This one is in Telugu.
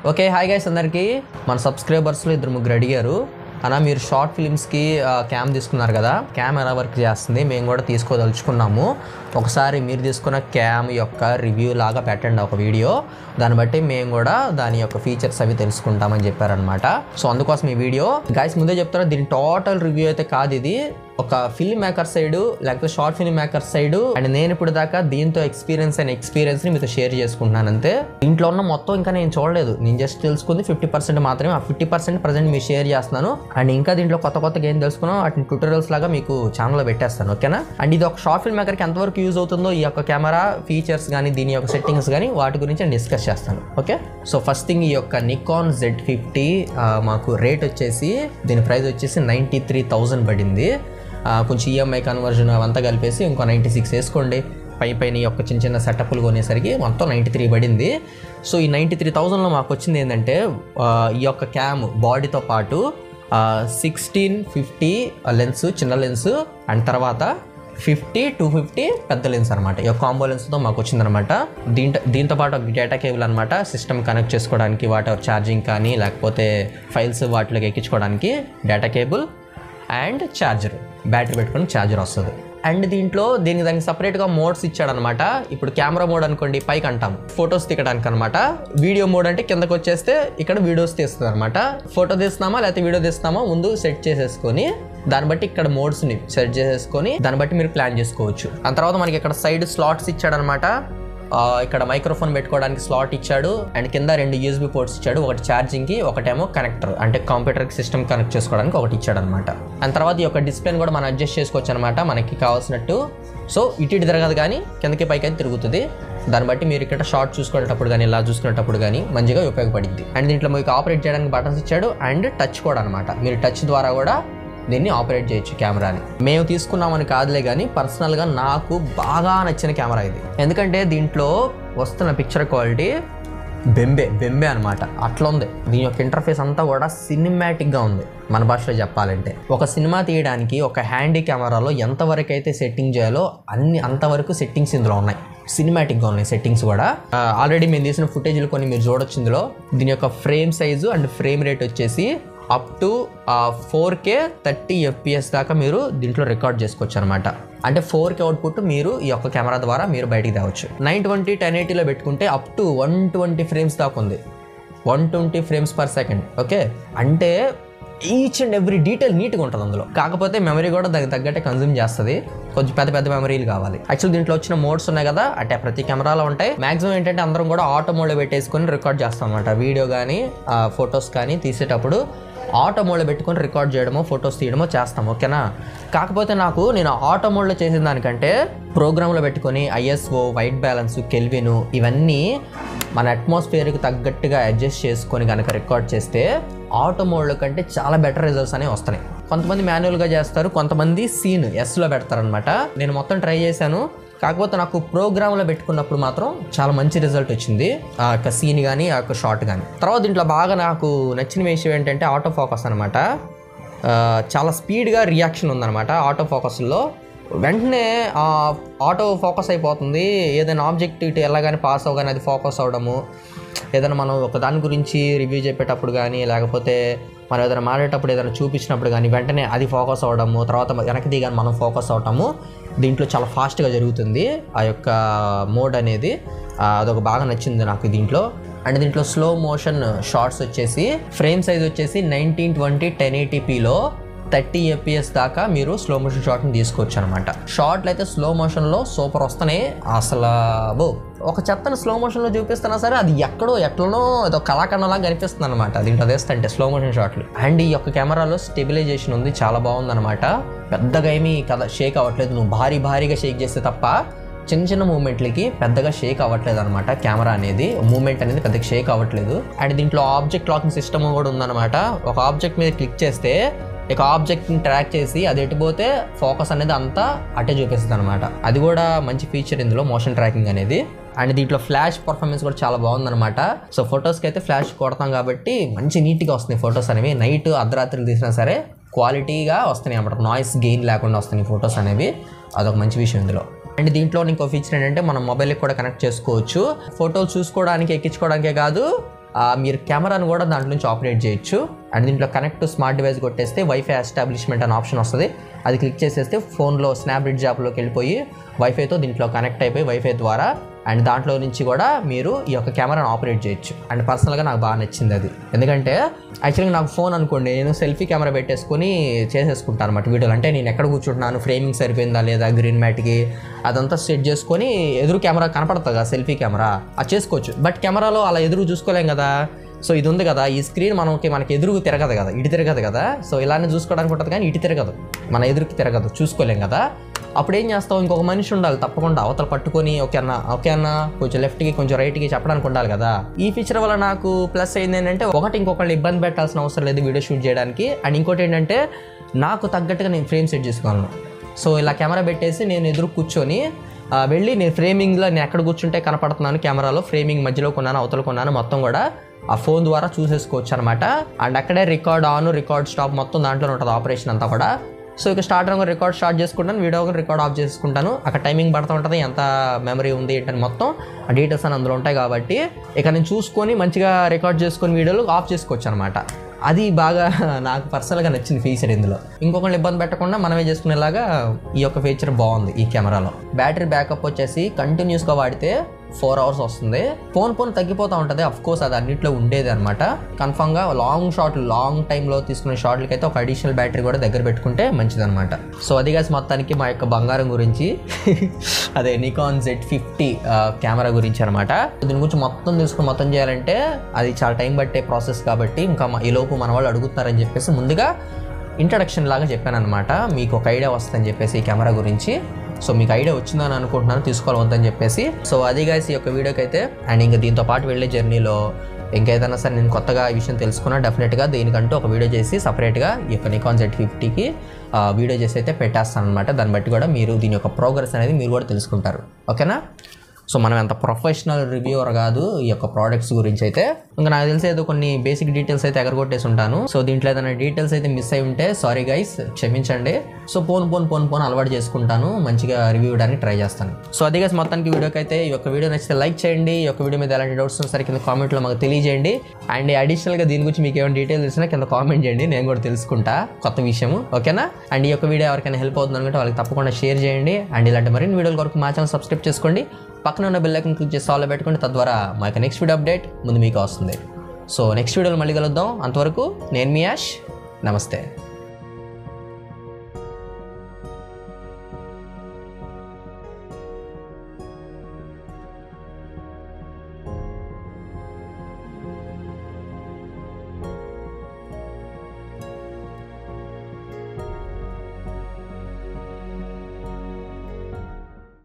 ఓకే హాయ్ గైస్ అందరికీ మన సబ్స్క్రైబర్స్లో ఇద్దరు ముగ్గురు అడిగారు అన్న మీరు షార్ట్ ఫిల్మ్స్కి క్యామ్ తీసుకున్నారు కదా క్యామ్ ఎలా వర్క్ చేస్తుంది మేము కూడా తీసుకోదలుచుకున్నాము ఒకసారి మీరు తీసుకున్న క్యామ్ యొక్క రివ్యూ లాగా పెట్టండి ఒక వీడియో దాన్ని బట్టి మేము కూడా దాని యొక్క ఫీచర్స్ అవి తెలుసుకుంటామని చెప్పారనమాట సో అందుకోసం ఈ వీడియో గైస్ ముందే చెప్తారా దీని టోటల్ రివ్యూ అయితే కాదు ఇది ఒక ఫిల్మ్ మేకర్ సైడ్ లేకపోతే short film maker side and నేను ఇప్పుడు దాకా దీంతో ఎక్స్పీరియన్స్ అయిన ఎక్స్పీరియన్స్ ని మీతో షేర్ చేసుకుంటున్నాను అంతే ఇంట్లో ఉన్న మొత్తం ఇంకా నేను చూడలేదు నేను జస్ట్ తెలుసుకుంది ఫిఫ్టీ పర్సెంట్ మాత్రమే ఆ ఫిఫ్టీ పర్సెంట్ ప్రజెంట్ మీకు షేర్ చేస్తున్నాను అండ్ ఇంకా దీంట్లో కొత్త కొత్తగా ఏం తెలుసుకున్నాం వాటిని ట్యూటోరియల్స్ లాగా మీకు ఛానల్లో పెట్టేస్తాను ఓకేనా అండ్ ఇది ఒక షార్ట్ ఫిల్మ్ మేకర్కి ఎంతవరకు యూజ్ అవుతుందో ఈ యొక్క కెమెరా ఫీచర్స్ కానీ దీని యొక్క సెట్టింగ్స్ కానీ వాటి గురించి నేను డిస్కస్ చేస్తాను ఓకే సో ఫస్ట్ థింగ్ ఈ యొక్క నికాన్ జెడ్ ఫిఫ్టీ మాకు రేట్ వచ్చేసి దీని ప్రైస్ వచ్చేసి నైంటీ త్రీ థౌజండ్ పడింది ఆ, కొంచెం ఈఎంఐ కన్వర్జన్ అవంతా కలిపేసి ఇంకో నైంటీ సిక్స్ వేసుకోండి పై పైన ఈ యొక్క చిన్న చిన్న సెటప్లు కొనేసరికి మొత్తం నైంటీ త్రీ పడింది సో ఈ నైంటీ త్రీ థౌజండ్లో మాకు వచ్చింది ఏంటంటే ఆ, ఈ యొక్క క్యామ్ బాడీతో పాటు సిక్స్టీన్ ఫిఫ్టీ లెన్స్ చిన్న లెన్స్ అండ్ తర్వాత ఫిఫ్టీ టూ ఫిఫ్టీ పెద్ద లెన్స్ అనమాట ఈ కాంబో లెన్స్తో మాకు వచ్చిందనమాట దీంతో దీంతో పాటు ఒక డేటా కేబుల్ అనమాట సిస్టమ్ కనెక్ట్ చేసుకోవడానికి వాటి ఛార్జింగ్ కానీ లేకపోతే ఫైల్స్ వాటిలోకి ఎక్కించుకోవడానికి data cable and charger battery పెట్టుకొని ఛార్జర్ వస్తుంది అండ్ దీంట్లో దీనికి దానికి సపరేట్గా మోడ్స్ ఇచ్చాడనమాట ఇప్పుడు కెమెరా మోడ్ అనుకోండి పైకి అంటాం ఫొటోస్ తీయడానికి అనమాట వీడియో మోడ్ అంటే కిందకు వచ్చేస్తే ఇక్కడ వీడియోస్ తీస్తుంది అనమాట ఫోటో తీస్తున్నామా లేకపోతే వీడియో తీస్తున్నామా ముందు సెట్ చేసేసుకొని దాన్ని బట్టి ఇక్కడ మోడ్స్ని సెట్ చేసేసుకొని దాన్ని బట్టి మీరు ప్లాన్ చేసుకోవచ్చు ఆ తర్వాత మనకి ఇక్కడ సైడ్ స్లాట్స్ ఇచ్చాడనమాట ఆ, ఇక్కడ మైక్రోఫోన్ పెట్టుకోవడానికి స్లాట్ ఇచ్చాడు అండ్ కింద రెండు యూఎస్బి పోర్ట్స్ ఇచ్చాడు ఒకటి ఛార్జింగ్కి ఒకటేమో కనెక్టర్ అంటే కంప్యూటర్కి సిస్టమ్ కనెక్ట్ చేసుకోవడానికి ఒకటి ఇచ్చాడు అనమాట అండ్ తర్వాత ఈ యొక్క డిస్ప్లేని కూడా మనం అడ్జస్ట్ చేసుకోవచ్చు అనమాట మనకి కావాల్సినట్టు సో ఇటు ఇటు తిరగదు కానీ కిందకి పైకి అయితే తిరుగుతుంది దాన్ని బట్టి మీరు ఇక్కడ షార్ట్ చూసుకునేటప్పుడు కానీ ఇలా చూసుకునేటప్పుడు కానీ మంచిగా ఉపయోగపడింది అండ్ దీంట్లో మీకు ఆపరేట్ చేయడానికి బటన్స్ ఇచ్చాడు అండ్ టచ్ కూడా అనమాట మీరు టచ్ ద్వారా కూడా దీన్ని ఆపరేట్ చేయొచ్చు కెమెరాని మేము తీసుకున్నామని కాదులే కానీ పర్సనల్గా నాకు బాగా నచ్చిన కెమెరా ఇది ఎందుకంటే దీంట్లో వస్తున్న పిక్చర్ క్వాలిటీ బెంబే బెంబే అనమాట అట్లా ఉంది దీని యొక్క ఇంటర్ఫేస్ అంతా కూడా సినిమాటిక్గా ఉంది మన భాషలో చెప్పాలంటే ఒక సినిమా తీయడానికి ఒక హ్యాండీ కెమెరాలో ఎంతవరకు అయితే సెట్టింగ్ చేయాలో అన్ని అంతవరకు సెట్టింగ్స్ ఇందులో ఉన్నాయి సినిమాటిక్గా ఉన్నాయి సెట్టింగ్స్ కూడా ఆల్రెడీ మేము తీసిన ఫుటేజ్లు కొన్ని మీరు చూడొచ్చు ఇందులో దీని యొక్క frame size and frame rate వచ్చేసి up to four K thirty FPS దాకా మీరు దీంట్లో రికార్డ్ చేసుకోవచ్చు అనమాట అంటే ఫోర్ కే అవుట్పుట్ మీరు ఈ యొక్క కెమెరా ద్వారా మీరు బయటికి తేవచ్చు నైన్ ట్వంటీ టెన్ ఎయిటీలో పెట్టుకుంటే up to one twenty frames దాకా ఉంది one twenty frames per second okay అంటే ఈచ్ అండ్ ఎవ్రీ డీటెయిల్ నీట్గా ఉంటుంది అందులో కాకపోతే మెమరీ కూడా దానికి తగ్గట్టే కన్జ్యూమ్ చేస్తుంది కొంచెం పెద్ద పెద్ద మెమరీలు కావాలి యాక్చువల్ దీంట్లో వచ్చిన మోడ్స్ ఉన్నాయి కదా అంటే ప్రతి కెమెరాలో ఉంటాయి మాక్సిమం ఏంటంటే అందరం కూడా ఆటో మోడ్లో పెట్టేసుకొని రికార్డ్ చేస్తాం అనమాట వీడియో కానీ ఫొటోస్ కానీ తీసేటప్పుడు ఆటో మోడ్లో పెట్టుకొని రికార్డ్ చేయడమో ఫొటోస్ తీయడమో చేస్తాం ఓకేనా కాకపోతే నాకు నేను ఆటో మోడ్లో చేసిన దానికంటే ప్రోగ్రాంలో పెట్టుకొని ఐఎస్ఓ వైట్ బ్యాలెన్స్ కెల్విన్ ఇవన్నీ మన అట్మాస్ఫియర్కి తగ్గట్టుగా అడ్జస్ట్ చేసుకొని కనుక రికార్డ్ చేస్తే ఆటో మోడ్లో కంటే చాలా బెటర్ రిజల్ట్స్ అనేవి వస్తున్నాయి కొంతమంది మాన్యువల్గా చేస్తారు కొంతమంది సీన్ ఎస్లో పెడతారనమాట నేను మొత్తం ట్రై చేశాను కాకపోతే నాకు ప్రోగ్రామ్లో పెట్టుకున్నప్పుడు మాత్రం చాలా మంచి రిజల్ట్ వచ్చింది ఆ యొక్క సీన్ కానీ ఆ యొక్క షార్ట్ కానీ తర్వాత దీంట్లో బాగా నాకు నచ్చిన విషయం ఏంటంటే ఆటో ఫోకస్ అనమాట చాలా స్పీడ్గా రియాక్షన్ ఉందన్నమాట ఆటో ఫోకస్లో వెంటనే ఆ ఆటో ఫోకస్ అయిపోతుంది ఏదైనా ఆబ్జెక్ట్ ఇటు వెళ్ళగానే పాస్ అవగానే అది ఫోకస్ అవడము ఏదైనా మనం ఒక దాని గురించి రివ్యూ చెప్పేటప్పుడు కానీ లేకపోతే మనం ఏదైనా మాట్లాడేటప్పుడు ఏదైనా చూపించినప్పుడు కానీ వెంటనే అది ఫోకస్ అవడము తర్వాత వెనక్కి దిగాని మనం ఫోకస్ అవటము దీంట్లో చాలా ఫాస్ట్గా జరుగుతుంది ఆ యొక్క మోడ్ అనేది ఆ, అదొక బాగా నచ్చింది నాకు దీంట్లో అండ్ దీంట్లో స్లో మోషన్ షార్ట్స్ వచ్చేసి ఫ్రేమ్ సైజ్ వచ్చేసి నైన్టీన్ ట్వంటీ టెన్ ఎయిటీపీలో థర్టీ ఎఫ్పిఎస్ దాకా మీరు స్లో మోషన్ షాట్ని తీసుకోవచ్చు అనమాట షార్ట్లు అయితే స్లో మోషన్లో సూపర్ వస్తున్నాయి అసలు బో ఒక చెత్తను స్లో మోషన్లో చూపిస్తున్నా సరే అది ఎక్కడో ఎట్లనో ఏదో కళాఖండంలా కనిపిస్తుంది అనమాట దీంట్లో వేస్తుంటే స్లో మోషన్ షాట్లు అండ్ ఈ యొక్క కెమెరాలో స్టెబిలైజేషన్ ఉంది చాలా బాగుందన్నమాట పెద్దగా ఏమీ కథ షేక్ అవ్వట్లేదు నువ్వు భారీ భారీగా షేక్ చేస్తే తప్ప చిన్న చిన్న మూమెంట్లకి పెద్దగా షేక్ అవ్వట్లేదు అనమాట కెమెరా అనేది మూమెంట్ అనేది పెద్దగా షేక్ అవ్వట్లేదు అండ్ దీంట్లో ఆబ్జెక్ట్ లాకింగ్ సిస్టమ్ కూడా ఉందన్నమాట ఒక ఆబ్జెక్ట్ మీద క్లిక్ చేస్తే ఇక ఆబ్జెక్ట్ని ట్రాక్ చేసి అది ఎటుపోతే ఫోకస్ అనేది అంతా అటే చూపిస్తుంది అనమాట అది కూడా మంచి ఫీచర్ ఇందులో మోషన్ ట్రాకింగ్ అనేది అండ్ దీంట్లో ఫ్లాష్ పర్ఫార్మెన్స్ కూడా చాలా బాగుందన్నమాట సో ఫొటోస్కి అయితే ఫ్లాష్ కొడతాం కాబట్టి మంచి నీట్గా వస్తున్నాయి ఫొటోస్ అనేవి నైట్ అర్ధరాత్రులు తీసినా సరే క్వాలిటీగా వస్తున్నాయి అన్నమాట నాయిస్ గెయిన్ లేకుండా వస్తున్నాయి ఫొటోస్ అనేవి అదొక మంచి విషయం ఇందులో అండ్ దీంట్లో ఇంకో ఫీచర్ ఏంటంటే మనం మొబైల్కి కూడా కనెక్ట్ చేసుకోవచ్చు ఫోటోలు చూసుకోవడానికి ఎక్కించుకోవడానికే కాదు ఆ, మీరు కెమెరాను కూడా దాంట్లో నుంచి ఆపరేట్ చేయొచ్చు అండ్ దీంట్లో కనెక్ట్ టు స్మార్ట్ డివైస్ కొట్టేస్తే వైఫై ఎస్టాబ్లిష్మెంట్ అనే ఆప్షన్ వస్తుంది అది క్లిక్ చేసేస్తే ఫోన్లో స్నాప్ బ్రిడ్జ్ యాప్లోకి వెళ్ళిపోయి వైఫైతో దీంట్లో కనెక్ట్ అయిపోయి వైఫై ద్వారా అండ్ దాంట్లో నుంచి కూడా మీరు ఈ యొక్క కెమెరాను ఆపరేట్ చేయొచ్చు అండ్ పర్సనల్గా నాకు బాగా నచ్చింది అది ఎందుకంటే యాక్చువల్గా నాకు ఫోన్ అనుకోండి నేను సెల్ఫీ కెమెరా పెట్టేసుకొని చేసేసుకుంటాను అనమాట వీడియోలు అంటే నేను ఎక్కడ కూర్చుంటున్నాను ఫ్రేమింగ్ సరిపోయిందా లేదా గ్రీన్ మ్యాట్కి అదంతా సెట్ చేసుకొని ఎదురు కెమెరా కనపడుతుంది కదా సెల్ఫీ కెమెరా అది చేసుకోవచ్చు బట్ కెమెరాలో అలా ఎదురు చూసుకోలేం కదా సో ఇది ఉంది కదా ఈ స్క్రీన్ మనకి మనకి ఎదురు తిరగదు కదా ఇటు తిరగదు కదా సో ఇలానే చూసుకోవడానికి ఉంటుంది కానీ ఇటు తిరగదు మన ఎదురుకి తిరగదు చూసుకోలేం కదా అప్పుడు ఏం చేస్తావు ఇంకొక మనిషి ఉండాలి తప్పకుండా అవతల పట్టుకొని ఓకే అన్న ఓకే అన్న కొంచెం లెఫ్ట్కి కొంచెం రైట్కి చెప్పడానికి ఉండాలి కదా ఈ ఫీచర్ వల్ల నాకు ప్లస్ అయింది ఏంటంటే ఒకటి ఇంకొకళ్ళు ఇబ్బంది పెట్టాల్సిన అవసరం లేదు వీడియో షూట్ చేయడానికి అండ్ ఇంకోటి ఏంటంటే నాకు తగ్గట్టుగా నేను ఫ్రేమ్ సెట్ చేసుకోగలను సో ఇలా కెమెరా పెట్టేసి నేను ఎదురు కూర్చొని ఆ, వెళ్ళి నేను ఫ్రేమింగ్లో నేను ఎక్కడ కూర్చుంటే కనపడుతున్నాను కెమెరాలో ఫ్రేమింగ్ మధ్యలో కొన్నాను అవతల కొన్నాను మొత్తం కూడా ఆ ఫోన్ ద్వారా చూసేసుకోవచ్చు అనమాట అండ్ అక్కడే రికార్డ్ ఆన్ రికార్డ్ స్టాప్ మొత్తం దాంట్లోనే ఉంటుంది ఆపరేషన్ అంతా కూడా సో ఇక స్టార్ట్ అవ్వగా రికార్డ్ స్టార్ట్ చేసుకుంటాను వీడియో రికార్డ్ ఆఫ్ చేసుకుంటాను అక్కడ టైమింగ్ పడుతూ ఉంటుంది ఎంత మెమరీ ఉంది ఏంటని మొత్తం ఆ డీటెయిల్స్ అని అందులో ఉంటాయి కాబట్టి ఇక నేను చూసుకొని మంచిగా రికార్డ్ చేసుకొని వీడియోలు ఆఫ్ చేసుకోవచ్చు అనమాట అది బాగా నాకు పర్సనల్గా నచ్చింది ఫీచర్ ఇందులో ఇంకొకళ్ళు ఇబ్బంది పెట్టకుండా మనమే చేసుకునేలాగా ఈ యొక్క ఫీచర్ బాగుంది ఈ కెమెరాలో బ్యాటరీ బ్యాకప్ వచ్చేసి కంటిన్యూస్గా వాడితే ఫోర్ అవర్స్ వస్తుంది ఫోన్ ఫోన్ తగ్గిపోతూ ఉంటుంది అఫ్ కోర్స్ అది అన్నింటిలో ఉండేది అనమాట కన్ఫామ్గా లాంగ్ షాట్ లాంగ్ టైంలో తీసుకునే షార్ట్లకి అయితే ఒక అడిషనల్ బ్యాటరీ కూడా దగ్గర పెట్టుకుంటే మంచిదన్నమాట సో అది కాసి మొత్తానికి మా యొక్క బంగారం గురించి అదే నికాన్ జెడ్ ఫిఫ్టీ కెమెరా గురించి అనమాట దీని గురించి మొత్తం తీసుకుని మొత్తం చేయాలంటే అది చాలా టైం పట్టే ప్రాసెస్ కాబట్టి ఇంకా మ- ఈ లోపు మన వాళ్ళు అడుగుతున్నారని చెప్పేసి ముందుగా ఇంట్రడక్షన్ లాగా చెప్పాను అనమాట మీకు ఒక ఐడియా వస్తుందని చెప్పేసి ఈ కెమెరా గురించి సో మీకు ఐడియా వచ్చిందని అనుకుంటున్నాను తీసుకోవాలి వద్దని చెప్పేసి సో అది గాయస్ ఈ యొక్క వీడియోకి అయితే అండ్ ఇంకా దీంతో పాటు వెళ్ళే జర్నీలో ఇంకేదైనా సరే నేను కొత్తగా ఈ విషయం తెలుసుకున్నా డెఫినెట్గా దీనికంటూ ఒక వీడియో చేసి సపరేట్గా ఈ యొక్క నికాన్ జెడ్ ఫిఫ్టీకి వీడియో చేసి అయితే పెట్టేస్తాను అనమాట దాన్ని బట్టి కూడా మీరు దీని యొక్క ప్రోగ్రెస్ అనేది మీరు కూడా తెలుసుకుంటారు ఓకేనా సో మనం ఎంత ప్రొఫెషనల్ రివ్యూవర్ కాదు ఈ యొక్క ప్రోడక్ట్స్ గురించి అయితే ఇంకా నాకు తెలిసి ఏదో కొన్ని బేసిక్ డీటెయిల్స్ అయితే ఎగరగొట్టేసి ఉంటాను సో దీంట్లో ఏదైనా డీటెయిల్స్ అయితే మిస్ అయి ఉంటే సారీ గైస్ క్షమించండి సో పోన్ పోన్ పోన్ పోన్ అలవాటు చేసుకుంటాను మంచిగా రివ్యూ ఇవ్వడానికి ట్రై చేస్తాను సో అది గైస్ మొత్తానికి వీడియోకి అయితే ఈ యొక్క వీడియో నచ్చితే లైక్ చేయండి ఈ యొక్క వీడియో మీద ఎలాంటి డౌట్స్ ఉన్నా సరే కింద కామెంట్లో మాకు తెలియజేయండి అండ్ అడిషనల్గా దీని గురించి మీకు ఏమైనా డీటెయిల్స్ తెలిసినా కింద కామెంట్ చేయండి నేను కూడా తెలుసుకుంటా కొత్త విషయం ఓకేనా అండ్ ఈ యొక్క వీడియో ఎవరికైనా హెల్ప్ అవుతుంది అనుకుంటే వాళ్ళకి తప్పకుండా షేర్ చేయండి అండ్ ఇలాంటి మరిన్ని వీడియోల కొరకు మా ఛానల్ సబ్స్క్రైబ్ చేసుకోండి పక్కన ఉన్న బెల్ ఐకన్ క్లిక్ చేసి ఆల్ పెట్టుకోండి తద్వారా మా యొక్క నెక్స్ట్ వీడియో అప్డేట్ ముందు మీకు వస్తుంది సో నెక్స్ట్ వీడియోలో మళ్ళీ కలుద్దాం అంతవరకు నేను మీ యాష్ నమస్తే